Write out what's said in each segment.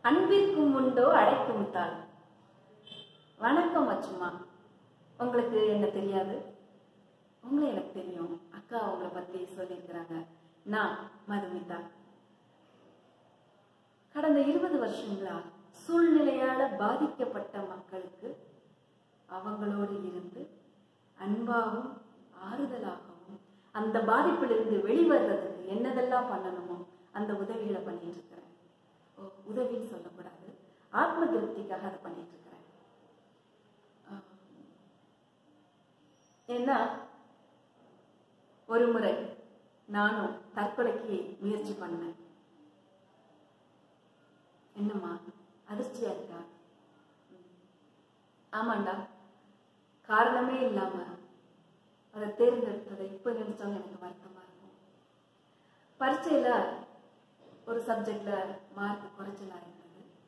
அன்பிற்கும் உண்டோ அடைக்கும் தாள் வணக்கம் அச்சுமா உங்களுக்கு என்ன தெரியாது உங்களை எனக்கு தெரியும் அக்கா உங்களை பத்தி சொல்லியிருக்கிறாங்க நான் மதுமிதா கடந்த இருபது வருஷங்களா சூழ்நிலையால பாதிக்கப்பட்ட மக்களுக்கு அவங்களோடு இருந்து அன்பாகவும் ஆறுதலாகவும் அந்த பாதிப்பிலிருந்து வெளிவர்றதுக்கு என்னதெல்லாம் பண்ணணுமோ அந்த உதவிகளை பண்ணிட்டு இருக்கிறேன் ஓ, உதவின்னு சொல்லக்கூடாது ஆத்ம திருப்திக்காக அதை பண்ணிட்டு இருக்கிறேன் ஆஹ், ஏன்னா ஒரு முறை நானும் தற்கொலைக்கு முயற்சி பண்ணேன் என்னம்மா அதிர்ச்சியா இருக்கா ம். ஆமாண்டா காரணமே இல்லாம அதை தேர்ந்தெடுத்ததை இப்ப நினைச்சாலும் எனக்கு வருத்தமா இருக்கும் பரீட்சையில ஒரு சப்ஜெக்ட்ல மார்க் குறைச்சலா இருந்தது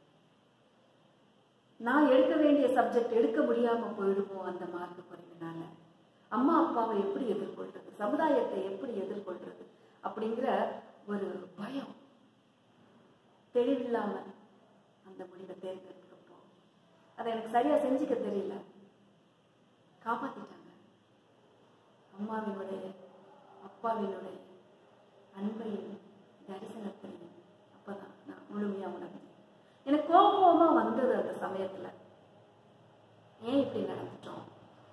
நான் எடுக்க வேண்டிய சப்ஜெக்ட் எடுக்க முடியாம போயிடுமோ அந்த மார்க் குறைவினால அம்மா அப்பாவை எப்படி எதிர்கொள்றது சமுதாயத்தை எப்படி எதிர்கொள்றது அப்படிங்கிற ஒரு பயம் தெளிவில்லாம அந்த முடிவை தேர்ந்தெடுக்கப்போ அதை எனக்கு சரியா செஞ்சுக்க தெரியல காப்பாத்திட்டாங்க அம்மாவினுடைய அப்பாவினுடைய அன்பையும் தரிசனத்தையும் அப்பதான் நான் முழுமையா உணர்ந்தேன் எனக்கு கோபமா வந்தது அந்த சமயத்துல ஏன் இப்படி நடந்துட்டோம்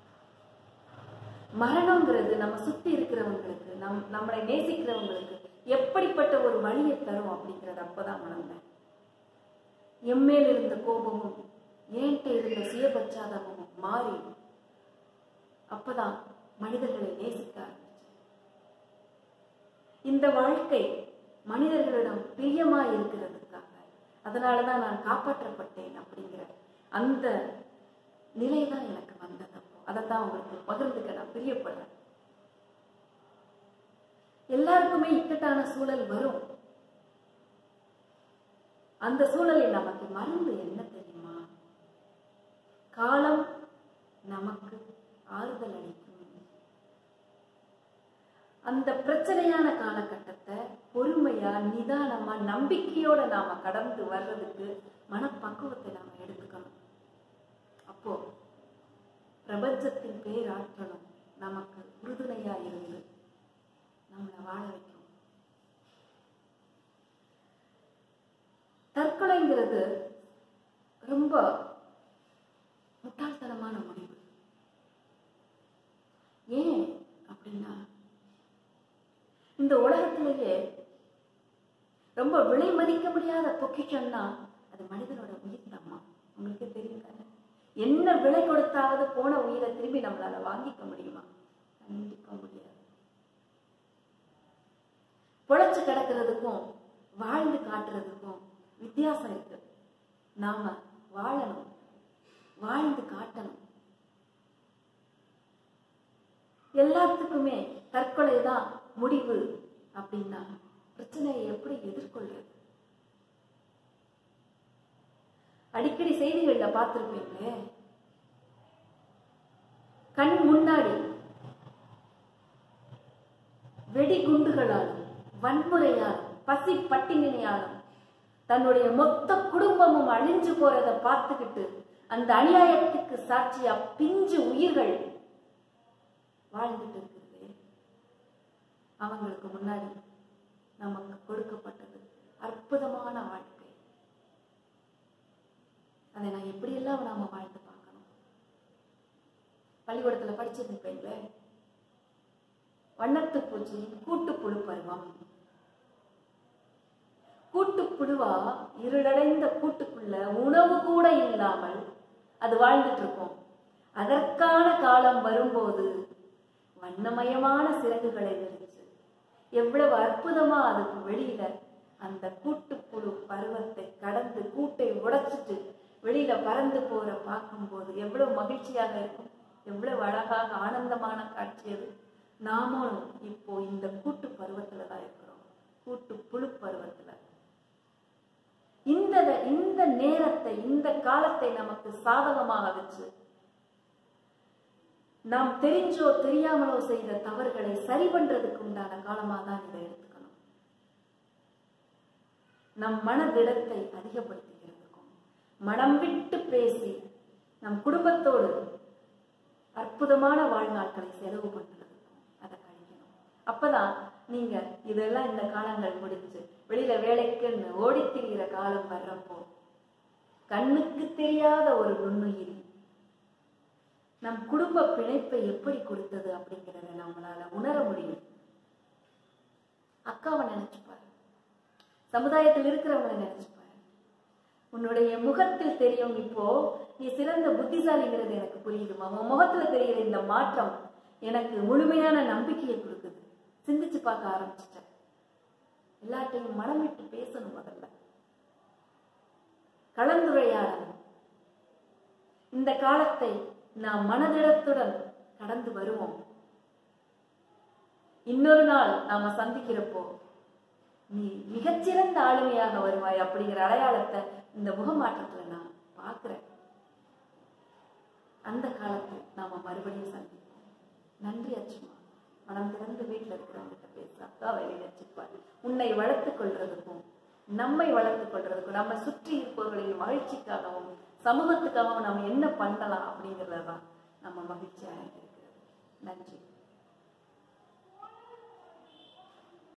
மரணம்ங்கிறது நம்ம சுத்தி இருக்கிறவங்களுக்கு நம் நம்மளை நேசிக்கிறவங்களுக்கு எப்படிப்பட்ட ஒரு வழியை தரும் அப்படிங்கறது அப்பதான் உணர்ந்தேன் எம்மேல் இருந்த கோபமும் ஏன்ட்ட இருந்த சுயபச்சாதமும் மாறி அப்பதான் மனிதர்களை நேசிக்க ஆரம்பிச்சேன் இந்த வாழ்க்கை மனிதர்களிடம் பிரியமா இருக்கிறதுக்காக அதனாலதான் நான் காப்பாற்றப்பட்டேன் அப்படிங்கிற அந்த நிலை தான் எனக்கு வந்தது அப்போ அதைத்தான் உங்களுக்கு பகிர்ந்துக்க நான் பிரியப்படுறேன் எல்லாருக்குமே இக்கட்டான சூழல் வரும் அந்த சூழலில் நமக்கு மருந்து என்ன தெரியுமா காலம் நமக்கு ஆறுதல் அளிக்கும் அந்த பிரச்சனையான காலகட்டத்தை பொறுமையா நிதானமா நம்பிக்கையோட நாம கடந்து வர்றதுக்கு மனப்பக்குவத்தை நாம எடுத்துக்கணும் அப்போ பிரபஞ்சத்தின் பேராற்றலும் நமக்கு உறுதுணையா இருந்து நம்மளை வாழ வைக்கும் தற்கொலைங்கிறது ரொம்ப முட்டாள்தனமான முடிவு ஏன் அப்படின்னா இந்த உலகத்திலேயே ரொம்ப விலை மதிக்க முடியாத பொக்கிஷம்னா அது மனிதனோட உயிர் தம்மா உங்களுக்கு தெரியும் தானே என்ன விலை கொடுத்தாவது போன உயிரை திரும்பி நம்மளால வாங்கிக்க முடியுமா கண்டிப்பா முடியாது பொழைச்சு கிடக்கிறதுக்கும் வாழ்ந்து காட்டுறதுக்கும் வித்தியாசம் இருக்கு நாம வாழணும் வாழ்ந்து காட்டணும் எல்லாத்துக்குமே தற்கொலை தான் முடிவு அப்படின்னா பிரச்சனையை எப்படி எதிர்கொள்றது அடிக்கடி செய்திகள்ல பார்த்திருப்பீங்களே கண் முன்னாடி வெடிகுண்டுகளாலும் வன்முறையாலும் பசி பட்டினியாலும் தன்னுடைய மொத்த குடும்பமும் அழிஞ்சு போறத பார்த்துக்கிட்டு அந்த அநியாயத்துக்கு சாட்சியா பிஞ்சு உயிர்கள் வாழ்ந்துட்டு இருக்குது அவங்களுக்கு முன்னாடி நமக்கு கொடுக்கப்பட்டது அற்புதமான வாழ்க்கை அதை நான் எப்படியெல்லாம் நாம வாழ்ந்து பார்க்கணும் பள்ளிக்கூடத்துல படிச்சிருப்பீங்களே வண்ணத்து பூச்சியின் கூட்டுப்புழு பருவம் கூட்டுப்புழுவா இருளடைந்த கூட்டுக்குள்ள உணவு கூட இல்லாமல் அது வாழ்ந்துட்டு இருக்கும் அதற்கான காலம் வரும்போது வண்ணமயமான சிறகுகளை விரிச்சு எவ்வளவு அற்புதமா அதுக்கு வெளியில அந்த கூட்டுப்புழு பருவத்தை கடந்து கூட்டை உடைச்சிட்டு வெளியில பறந்து போற பார்க்கும்போது எவ்வளவு மகிழ்ச்சியாக இருக்கும் எவ்வளவு அழகாக ஆனந்தமான காட்சி அது நாமும் இப்போ இந்த கூட்டு பருவத்துல தான் இருக்கிறோம் கூட்டு புழு பருவத்துல இந்த இந்த நேரத்தை இந்த காலத்தை நமக்கு சாதகமாக வச்சு நாம் தெரிஞ்சோ தெரியாமலோ செய்த தவறுகளை சரி பண்றதுக்கு உண்டான காலமா தான் இதை எடுத்துக்கணும் நம் மனதிடத்தை அதிகப்படுத்துகிறது மனம் விட்டு பேசி நம் குடும்பத்தோடு அற்புதமான வாழ்நாட்களை செலவு பண்றதுக்கும் அதை கழிக்கணும் அப்பதான் நீங்க இதெல்லாம் இந்த காலங்கள் முடிஞ்சு வெளியில வேலைக்குன்னு ஓடித் திரிகிற காலம் வர்றப்போ கண்ணுக்கு தெரியாத ஒரு நுண்ணுயிரி நம் குடும்ப பிணைப்பை எப்படி கொடுத்தது அப்படிங்கிறத நம்மளால உணர முடியும் அக்காவை நினைச்சு பாரு சமுதாயத்தில் இருக்கிறவங்களை நினைச்சு பாரு உன்னுடைய முகத்தில் தெரியும் இப்போ நீ சிறந்த புத்திசாலிங்கிறது எனக்கு புரியுதுமா உன் முகத்துல தெரிகிற இந்த மாற்றம் எனக்கு முழுமையான நம்பிக்கையை கொடுக்குது சிந்திச்சு பார்க்க ஆரம்பிச்சிட்டேன் எல்லாத்தையும் மனம் விட்டு பேசணும் முதல்ல கலந்துரையாடணும் இந்த காலத்தை நாம் மனதிடத்துடன் கடந்து வருவோம் இன்னொரு நாள் நாம சந்திக்கிறப்போ நீ மிகச்சிறந்த ஆளுமையாக வருவாய் அப்படிங்கிற அடையாளத்தை இந்த முகமாற்றத்துல நான் பார்க்கிறேன் அந்த காலத்தில் நாம மறுபடியும் சந்திப்போம் நன்றி அச்சுமா மனம் திறந்து வீட்டுல இருக்கிறவங்கிட்ட பேச அக்காவை நினைச்சுப்பார் உன்னை வளர்த்துக் கொள்றதுக்கும் நம்மை வளர்த்துக் கொள்றதுக்கும் நம்ம சுற்றி இருப்பவர்களின் மகிழ்ச்சிக்காகவும் சமூகத்துக்காகவும் நம்ம என்ன பண்ணலாம் அப்படிங்கிறதான் நம்ம மகிழ்ச்சியாக இருக்கிறது நன்றி